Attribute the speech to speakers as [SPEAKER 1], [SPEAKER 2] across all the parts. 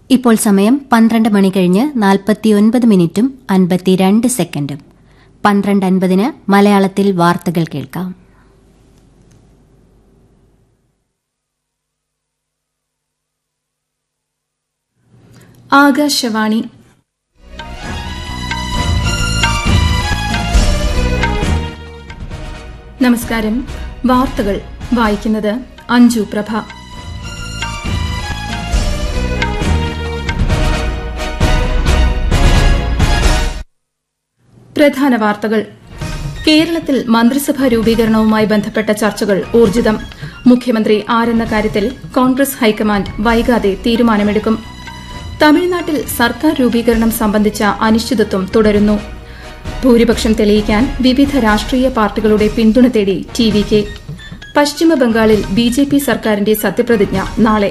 [SPEAKER 1] ഇപ്പോൾ സമയം പന്ത്രണ്ട് മണി കഴിഞ്ഞ് നാൽപ്പത്തിയൊൻപത് മിനിറ്റും അൻപത്തിരണ്ട് സെക്കൻഡും പന്ത്രണ്ട് അൻപതിന് മലയാളത്തിൽ വാർത്തകൾ കേൾക്കാം
[SPEAKER 2] ആകാശവാണി നമസ്കാരം വാർത്തകൾ വായിക്കുന്നത് അഞ്ജു പ്രഭ പ്രധാന വാർത്തകൾ കേരളത്തിൽ മന്ത്രിസഭാ രൂപീകരണവുമായി ബന്ധപ്പെട്ട ചർച്ചകൾ ഊർജിതം മുഖ്യമന്ത്രി ആരെന്ന കാര്യത്തിൽ കോൺഗ്രസ് ഹൈക്കമാൻഡ് വൈകാതെ തീരുമാനമെടുക്കും തമിഴ്നാട്ടിൽ സർക്കാർ രൂപീകരണം സംബന്ധിച്ച അനിശ്ചിതത്വം തുടരുന്നു ഭൂരിപക്ഷം തെളിയിക്കാൻ വിവിധ രാഷ്ട്രീയ പാർട്ടികളുടെ പിന്തുണ തേടി ടി വി കെ പശ്ചിമബംഗാളിൽ ബി ജെ പി സർക്കാരിന്റെ സത്യപ്രതിജ്ഞ നാളെ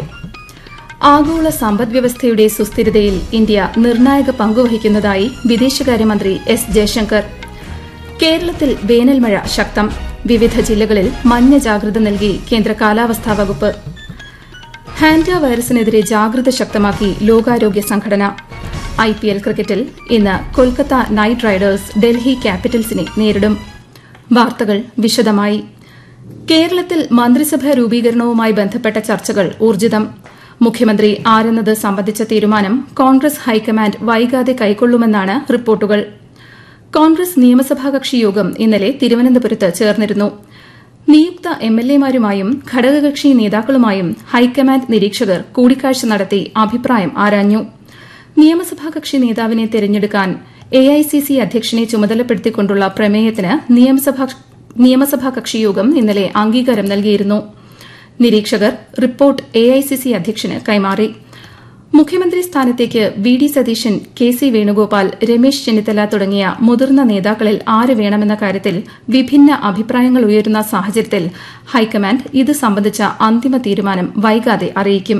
[SPEAKER 2] ആഗോള സമ്പദ്വ്യവസ്ഥയുടെ സുസ്ഥിരതയിൽ ഇന്ത്യ നിർണായക പങ്കുവഹിക്കുന്നതായി വിദേശകാര്യമന്ത്രി എസ് ജയശങ്കർ കേരളത്തിൽ വേനൽമഴ ശക്തം വിവിധ ജില്ലകളിൽ മഞ്ഞ ജാഗ്രത നൽകി കേന്ദ്ര കാലാവസ്ഥാ വകുപ്പ് ഹാൻഡ വൈറസിനെതിരെ ജാഗ്രത ശക്തമാക്കി ലോകാരോഗ്യ സംഘടന ഐ പി എൽ ക്രിക്കറ്റിൽ ഇന്ന് കൊൽക്കത്ത നൈറ്റ് റൈഡേഴ്സ് ഡൽഹി ക്യാപിറ്റൽസിനെ നേരിടും വാർത്തകൾ വിശദമായി കേരളത്തിൽ മന്ത്രിസഭാ രൂപീകരണവുമായി ബന്ധപ്പെട്ട ചർച്ചകൾ ഊർജിതം മുഖ്യമന്ത്രി ആരെന്നത് സംബന്ധിച്ച തീരുമാനം കോൺഗ്രസ് ഹൈക്കമാൻഡ് വൈകാതെ കൈക്കൊള്ളുമെന്നാണ് റിപ്പോർട്ടുകൾ കോൺഗ്രസ് നിയമസഭാ കക്ഷി യോഗം ഇന്നലെ തിരുവനന്തപുരത്ത് ചേർന്നിരുന്നു നിയുക്ത എംഎൽഎമാരുമായും ഘടകകക്ഷി നേതാക്കളുമായും ഹൈക്കമാൻഡ് നിരീക്ഷകർ കൂടിക്കാഴ്ച നടത്തി അഭിപ്രായം ആരാഞ്ഞു നിയമസഭാ കക്ഷി നേതാവിനെ തെരഞ്ഞെടുക്കാൻ എഐസിസി അധ്യക്ഷനെ ചുമതലപ്പെടുത്തിക്കൊണ്ടുള്ള പ്രമേയത്തിന് നിയമസഭാ കക്ഷിയോഗം ഇന്നലെ അംഗീകാരം നൽകിയിരുന്നു നിരീക്ഷകർ റിപ്പോർട്ട് എഐസിസി അധ്യക്ഷന് കൈമാറി മുഖ്യമന്ത്രി സ്ഥാനത്തേക്ക് V D Satheesan K C Venugopal Ramesh Chennithala തുടങ്ങിയ മുതിർന്ന നേതാക്കളിൽ ആര് വേണമെന്ന കാര്യത്തിൽ വിഭിന്ന അഭിപ്രായങ്ങൾ ഉയരുന്ന സാഹചര്യത്തിൽ ഹൈക്കമാൻഡ് ഇത് സംബന്ധിച്ച അന്തിമ തീരുമാനം വൈകാതെ അറിയിക്കും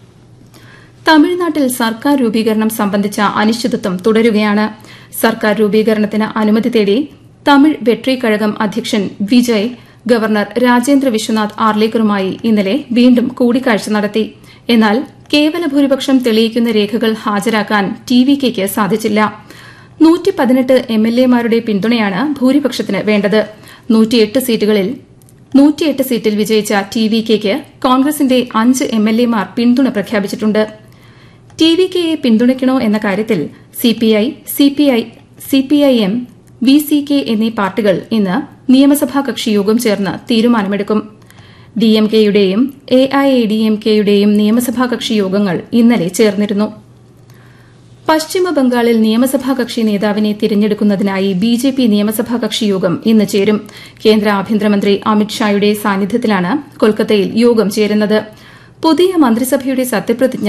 [SPEAKER 2] തമിഴ്നാട്ടിൽ സർക്കാർ രൂപീകരണം സംബന്ധിച്ച അനിശ്ചിതത്വം തുടരുകയാണ് സർക്കാർ രൂപീകരണത്തിന് അനുമതി തേടി തമിഴ് വെട്രി കഴകം അധ്യക്ഷൻ വിജയ് ഗവർണർ രാജേന്ദ്ര വിശ്വനാഥ് ആർലേക്കറുമായി ഇന്നലെ വീണ്ടും കൂടിക്കാഴ്ച നടത്തി എന്നാൽ കേവല ഭൂരിപക്ഷം തെളിയിക്കുന്ന രേഖകൾ ഹാജരാക്കാൻ ടി വി കെയ്ക്ക് സാധിച്ചില്ല നൂറ്റി പതിനെട്ട് എം എൽ എമാരുടെ പിന്തുണയാണ് ഭൂരിപക്ഷത്തിന് വേണ്ടത് നൂറ്റിയെട്ട് സീറ്റുകളിൽ നൂറ്റിയെട്ട് സീറ്റിൽ വിജയിച്ച ടി വി കെയ്ക്ക് കോൺഗ്രസിന്റെ അഞ്ച് എം എൽ എമാർ പിന്തുണ പ്രഖ്യാപിച്ചിട്ടുണ്ട് ടി വി കെയെ പിന്തുണയ്ക്കണോ എന്ന കാര്യത്തിൽ CPI CPIM V C K എന്നീ പാർട്ടികൾ ഇന്ന് നിയമസഭാ കക്ഷിയോഗം ചേർന്ന് തീരുമാനമെടുക്കും ഡിഎംകെയുടെയും A I A D M കെയുടെയും നിയമസഭാ കക്ഷി യോഗങ്ങൾ ഇന്നലെ ചേർന്നിരുന്നു പശ്ചിമബംഗാളിൽ നിയമസഭാ കക്ഷി നേതാവിനെ തിരഞ്ഞെടുക്കുന്നതിനായി ബി ജെ പി നിയമസഭാ കക്ഷി യോഗം ഇന്ന് ചേരും കേന്ദ്ര ആഭ്യന്തരമന്ത്രി അമിത്ഷായുടെ സാന്നിധ്യത്തിലാണ് കൊൽക്കത്തയിൽ യോഗം ചേരുന്നത് പുതിയ മന്ത്രിസഭയുടെ സത്യപ്രതിജ്ഞ